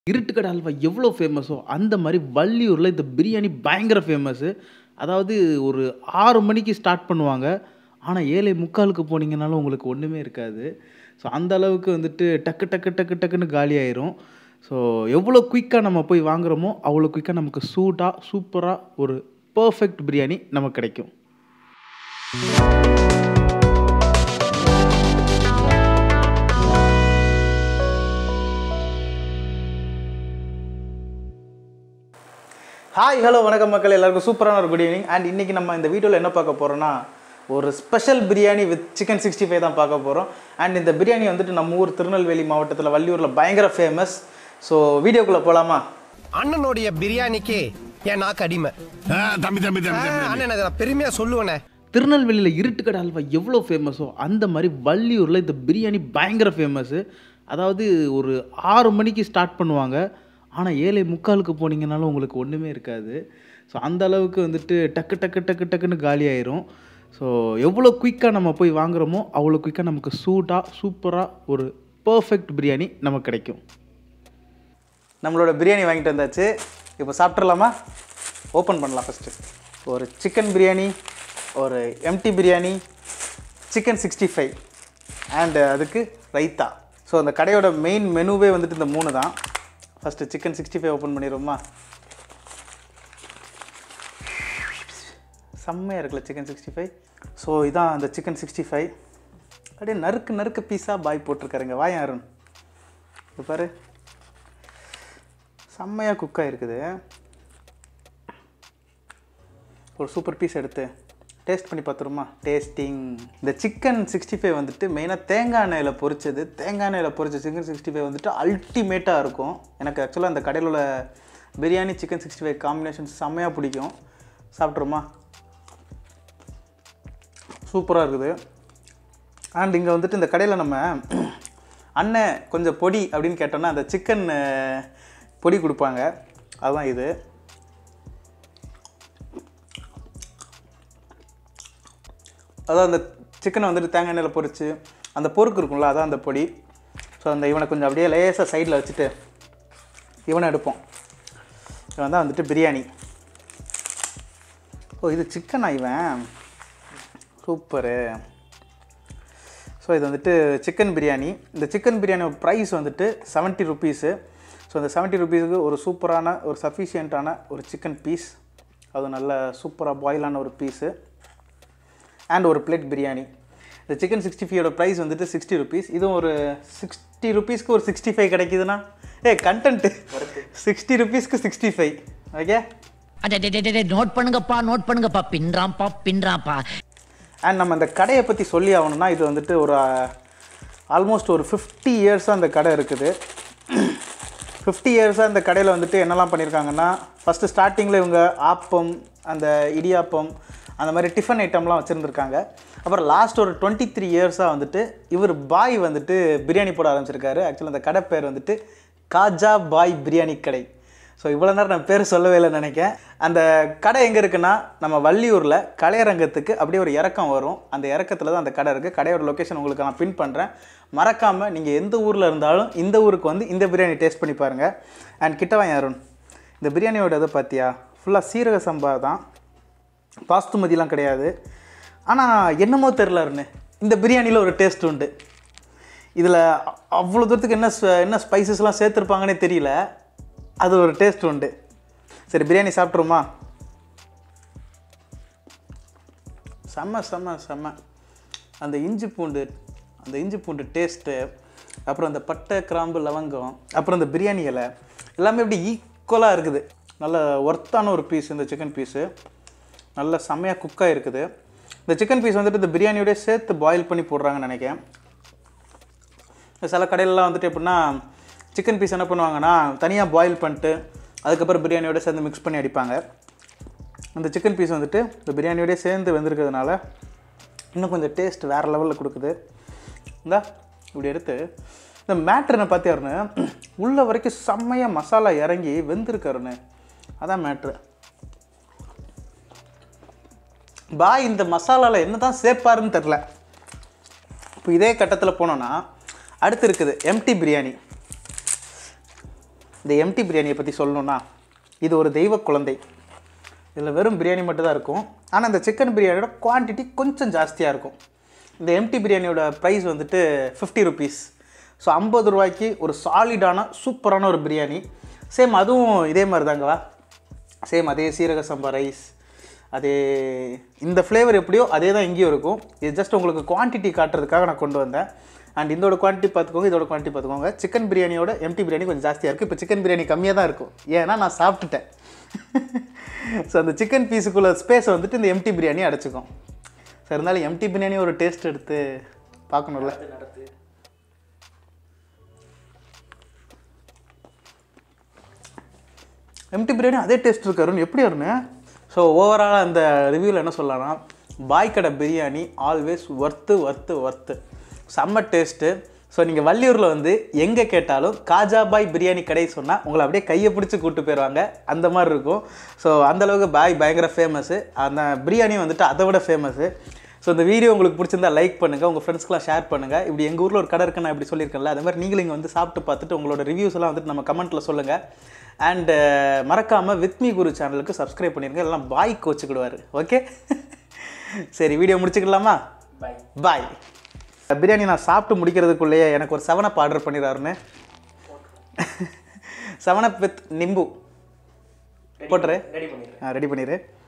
இருட்டுக்கடை அல்வா எவ்வளோ ஃபேமஸோ அந்த மாதிரி வள்ளியூரில் இந்த பிரியாணி பயங்கர ஃபேமஸ்ஸு அதாவது ஒரு ஆறு மணிக்கு ஸ்டார்ட் பண்ணுவாங்க ஆனால் ஏழை முக்காலுக்கு போனீங்கனாலும் உங்களுக்கு ஒன்றுமே இருக்காது ஸோ அந்த அளவுக்கு வந்துட்டு டக்கு டக்கு டக்கு டக்குன்னு காலி ஆயிரும் ஸோ எவ்வளோ குயிக்காக நம்ம போய் வாங்குறோமோ அவ்வளோ குயிக்காக நமக்கு சூட்டாக சூப்பராக ஒரு பர்ஃபெக்ட் பிரியாணி நமக்கு கிடைக்கும் ஹாய் ஹலோ வணக்கம் மக்கள் எல்லாருக்கும் சூப்பரான ஒரு குட் ஈவினிங் அண்ட் இன்றைக்கி நம்ம இந்த வீடியோவில் என்ன பார்க்க போகிறோன்னா ஒரு special biryani with chicken sixty five தான் பார்க்க போகிறோம் அண்ட் இந்த பிரியாணி வந்துட்டு நம்ம ஊர் திருநெல்வேலி மாவட்டத்தில் வள்ளியூரில் பயங்கர ஃபேமஸ் ஸோ வீடியோக்குள்ளே போகலாமா அண்ணனுடைய பிரியாணிக்கு என் நாக்கு அடிமை ஆ, தம்பி தம்பி தம்பி தம்பி அண்ணன் அதை நான் பெருமையா சொல்லுவேனே திருநெல்வேலியில் இருட்டுக்கடை அல்வா எவ்வளோ ஃபேமஸோ அந்த மாதிரி வள்ளியூரில் இந்த பிரியாணி பயங்கர ஃபேமஸ்ஸு அதாவது ஒரு ஆறு மணிக்கு ஸ்டார்ட் பண்ணுவாங்க ஆனால் ஏழை முக்காலுக்கு போனீங்கனாலும் உங்களுக்கு ஒன்றுமே இருக்காது ஸோ அந்த அளவுக்கு வந்துட்டு டக்கு டக்கு டக்கு டக்குன்னு காலி ஆயிரும் ஸோ எவ்வளோ குயிக்காக நம்ம போய் வாங்குறோமோ அவ்வளோ குயிக்காக நமக்கு சூட்டாக சூப்பராக ஒரு பர்ஃபெக்ட் பிரியாணி நமக்கு கிடைக்கும் நம்மளோட பிரியாணி வாங்கிட்டு வந்தாச்சு இப்போ சாப்பிட்றலாமா ஓப்பன் பண்ணலாம் ஃபஸ்ட்டு ஒரு சிக்கன் பிரியாணி ஒரு empty biryani chicken sixty five and அதுக்கு ரைத்தா ஸோ அந்த கடையோட மெயின் மெனுவே வந்துட்டு இந்த மூணு தான் first chicken sixty five open பண்ணிடுவோமா செம்மையாக இருக்குல்ல சிக்கன் சிக்ஸ்டி ஃபைவ் ஸோ இதான் அந்த சிக்கன் சிக்ஸ்டி ஃபைவ் அப்படியே நறுக்கு நறுக்கு பீஸாக பாய் போட்டிருக்காருங்க வாயன் அருண் இது பாரு செம்மையாக குக் ஆகிருக்குது ஒரு சூப்பர் பீஸ் எடுத்து டேஸ்ட் பண்ணி பார்த்துருமா டேஸ்டிங் இந்த சிக்கன் சிக்ஸ்டி ஃபைவ் வந்துட்டு மெயினாக தேங்காய் எண்ணெயில் பொரிச்சது தேங்காய் எண்ணெயில் பொரிச்ச சிக்கன் சிக்ஸ்டி ஃபைவ் வந்துட்டு அல்டிமேட்டாக இருக்கும் எனக்கு ஆக்சுவலாக அந்த கடையில் உள்ள biryani chicken sixty five combination செம்மையாக பிடிக்கும் சாப்பிட்ருமா சூப்பராக இருக்குது அண்ட் இங்கே வந்துட்டு இந்த கடையில் நம்ம அண்ணன் கொஞ்சம் பொடி அப்படின்னு கேட்டோன்னா அந்த சிக்கன் பொடி கொடுப்பாங்க அதுதான் இது அதான் அந்த சிக்கனை வந்துட்டு தேங்காய் எண்ணெயில் பொரிச்சு அந்த பொறுக்கு இருக்கும்ல அதான் அந்த பொடி ஸோ அந்த இவனை கொஞ்சம் அப்படியே லேசாக சைடில் வச்சுட்டு இவனை எடுப்போம் இவன் தான் வந்துட்டு பிரியாணி ஓ இது சிக்கனா இவன் சூப்பரு ஸோ இது வந்துட்டு சிக்கன் பிரியாணி இந்த சிக்கன் பிரியாணியோட ப்ரைஸ் வந்துட்டு செவன்ட்டி ருபீஸு ஸோ இந்த செவன்ட்டி ருபீஸுக்கு ஒரு சூப்பரான ஒரு சஃபிஷியண்ட்டான ஒரு சிக்கன் பீஸ் அது நல்ல சூப்பராக பாயிலான ஒரு பீஸு அண்ட் ஒரு பிளேட் பிரியாணி இந்த சிக்கன் சிக்ஸ்டி ஃபைவோட ப்ரைஸ் வந்துட்டு சிக்ஸ்டி ருபீஸ் இதுவும் ஒரு சிக்ஸ்டி ருபீஸ்க்கு ஒரு சிக்ஸ்டி ஃபைவ் கிடைக்குதுன்னா ஏ கண்டென்ட்டு சிக்ஸ்டி ருபீஸ்க்கு சிக்ஸ்டி ஃபைவ் ஓகே அடே நோட் பண்ணுங்கப்பா நோட் பண்ணுங்கப்பா பின்றாம்பா பின்றாம்பா அண்ட் நம்ம அந்த கடையை பற்றி சொல்லி ஆகணும்னா இது வந்துட்டு ஒரு ஆல்மோஸ்ட் ஒரு ஃபிஃப்டி இயர்ஸாக அந்த கடை இருக்குது ஃபிஃப்டி இயர்ஸாக இந்த கடையில் வந்துட்டு என்னெல்லாம் பண்ணியிருக்காங்கன்னா ஃபஸ்ட்டு ஸ்டார்டிங்கில் இவங்க ஆப்பம் அந்த இடியாப்பம் அந்த மாதிரி டிஃபன் ஐட்டம்லாம் வச்சுருந்துருக்காங்க அப்புறம் லாஸ்ட் ஒரு டுவெண்ட்டி த்ரீ இயர்ஸாக வந்துட்டு இவர் பாய் வந்துட்டு பிரியாணி போட ஆரம்பிச்சிருக்காரு ஆக்சுவலாக அந்த கடை பேர் வந்துட்டு காஜா பாய் பிரியாணி கடை ஸோ இவ்வளோ நேரம் நான் பேர் சொல்லவே இல்லை நினைக்கேன் அந்த கடை எங்கே இருக்குன்னா நம்ம வள்ளியூரில் கலையரங்கத்துக்கு அப்படியே ஒரு இறக்கம் வரும் அந்த இறக்கத்தில் தான் அந்த கடை இருக்குது கடையோட லொக்கேஷன் உங்களுக்கு நான் பின் பண்ணுறேன் மறக்காமல் நீங்கள் எந்த ஊரில் இருந்தாலும் இந்த ஊருக்கு வந்து இந்த பிரியாணி டேஸ்ட் பண்ணி பாருங்கள் அண்ட் கிட்டவாய் அருண் இந்த பிரியாணியோட இதை பார்த்தியா ஃபுல்லாக சீரக சம்பா தான் பாஸ்துமதிலாம் கிடையாது ஆனால் என்னமோ தெரில அருண் இந்த பிரியாணியில் ஒரு டேஸ்ட் உண்டு இதில் அவ்வளோ தூரத்துக்கு என்ன ஸ்ப- என்ன ஸ்பைசஸ்லாம் சேர்த்துருப்பாங்கன்னே தெரியல அது ஒரு டேஸ்ட் உண்டு சரி பிரியாணி சாப்பிட்ருமா செம்ம செம்ம செம்ம அந்த இஞ்சி பூண்டு அந்த இஞ்சி பூண்டு டேஸ்ட்டு அப்புறம் அந்த பட்டை கிராம்பு லவங்கம் அப்புறம் அந்த பிரியாணி இலை எல்லாமே இப்படி ஈக்குவலாக இருக்குது நல்ல ஒர்த்தான ஒரு பீஸ் இந்த சிக்கன் பீஸு நல்ல செம்மையாக குக்காக இருக்குது இந்த சிக்கன் பீஸ் வந்துட்டு இந்த பிரியாணியோடய சேர்த்து பாயில் பண்ணி போடுறாங்கன்னு நினைக்கிறேன் சில கடையிலலாம் வந்துட்டு எப்படின்னா சிக்கன் பீஸ் என்ன பண்ணுவாங்கன்னா தனியாக பாயில் பண்ணிட்டு அதுக்கப்புறம் பிரியாணியோட சேர்ந்து மிக்ஸ் பண்ணி அடிப்பாங்க அந்த சிக்கன் பீஸ் வந்துட்டு இந்த பிரியாணியோடய சேர்ந்து வெந்திருக்கிறதுனால இன்னும் கொஞ்சம் டேஸ்ட் வேறு லெவலில் கொடுக்குது இந்தா இப்படி எடுத்து இந்த மேட்ருன்னு பார்த்தியாருன்னு உள்ள வரைக்கும் செம்மையாக மசாலா இறங்கி வெந்திருக்காருன்னு அதான் மேட்ரு பாய் இந்த மசாலாவில் என்ன தான் சேர்ப்பாருன்னு தெரில இப்போ இதே கட்டத்தில் போனோன்னா அடுத்து இருக்குது எம்டி பிரியாணி இந்த எம்டி பிரியாணியை பற்றி சொல்லணும்னா இது ஒரு தெய்வ குழந்தை இதில் வெறும் பிரியாணி மட்டும் தான் இருக்கும் ஆனால் இந்த சிக்கன் பிரியாணியோட குவான்டிட்டி கொஞ்சம் ஜாஸ்தியாக இருக்கும் இந்த எம்டி பிரியாணியோட ப்ரைஸ் வந்துட்டு ஃபிஃப்டி ருபீஸ் ஸோ ஐம்பது ரூபாய்க்கு ஒரு சாலிடான சூப்பரான ஒரு பிரியாணி சேம் அதுவும் இதே மாதிரி தாங்கவா சேம் அதே சீரக சம்பா ரைஸ் அதே இந்த ஃப்ளேவர் எப்படியோ அதே தான் இங்கேயும் இருக்கும் இது ஜஸ்ட் உங்களுக்கு குவான்டிட்டி காட்டுறதுக்காக நான் கொண்டு வந்தேன் அண்ட் இதோட குவான்டிட்டி பார்த்துக்கோங்க இதோட குவான்டிட்டி பார்த்துக்கோங்க சிக்கன் பிரியாணியோட எம்டி பிரியாணி கொஞ்சம் ஜாஸ்தியாக இருக்குது இப்போ சிக்கன் பிரியாணி கம்மியாக தான் இருக்கும் ஏன்னா நான் சாப்பிட்டுட்டேன் ஸோ அந்த சிக்கன் பீஸுக்குள்ள ஸ்பேஸை வந்துட்டு இந்த எம்டி பிரியாணி அடைச்சிக்கும் ஸோ இருந்தாலும் எம்டி பிரியாணி ஒரு டேஸ்ட் எடுத்து பார்க்கணும்ல எம்டி பிரியாணி அதே டேஸ்ட் இருக்காருன்னு எப்படி வரும்னு ஸோ ஓவரால் அந்த ரிவ்யூவில் என்ன சொல்லலாம்னா பாய் கடை biryani always worth worth worth செம்ம டேஸ்ட்டு ஸோ நீங்கள் வள்ளியூரில் வந்து எங்கே கேட்டாலும் காஜா பாய் பிரியாணி கடை சொன்னால் உங்களை அப்படியே கையை பிடிச்சி கூப்பிட்டு போயிடுவாங்க அந்த மாதிரி இருக்கும் ஸோ அந்தளவுக்கு பாய் பயங்கர ஃபேமஸ்ஸு அந்த பிரியாணி வந்துட்டு அதை விட ஃபேமஸ்ஸு ஸோ இந்த வீடியோ உங்களுக்கு பிடிச்சிருந்தா லைக் பண்ணுங்கள் உங்கள் ஃப்ரெண்ட்ஸ்க்குலாம் ஷேர் பண்ணுங்கள் இப்படி எங்கள் ஊரில் ஒரு கடை இருக்குன்னு நான் இப்படி சொல்லியிருக்கேன்ல அதே மாதிரி நீங்களும் இங்கே வந்து சாப்பிட்டு பார்த்துட்டு உங்களோட ரிவ்யூஸ் எல்லாம் வந்துட்டு நம்ம கமெண்ட்டில் சொல்லுங்கள் அண்டு மறக்காமல் வித்மி குரு சேனலுக்கு சப்ஸ்கிரைப் பண்ணிருங்க எல்லாம் பாய் கோச்சுக்கிடுவார் ஓகே சரி வீடியோ முடிச்சுக்கலாமா பாய் பாய் பிரியாணி நான் சாப்பிட்டு முடிக்கிறதுக்குள்ளேயே எனக்கு ஒரு செவனப் ஆர்டர் பண்ணிடுறாருன்னு செவனப் வித் நிம்பு போட்டுரு ரெடி பண்ணிடு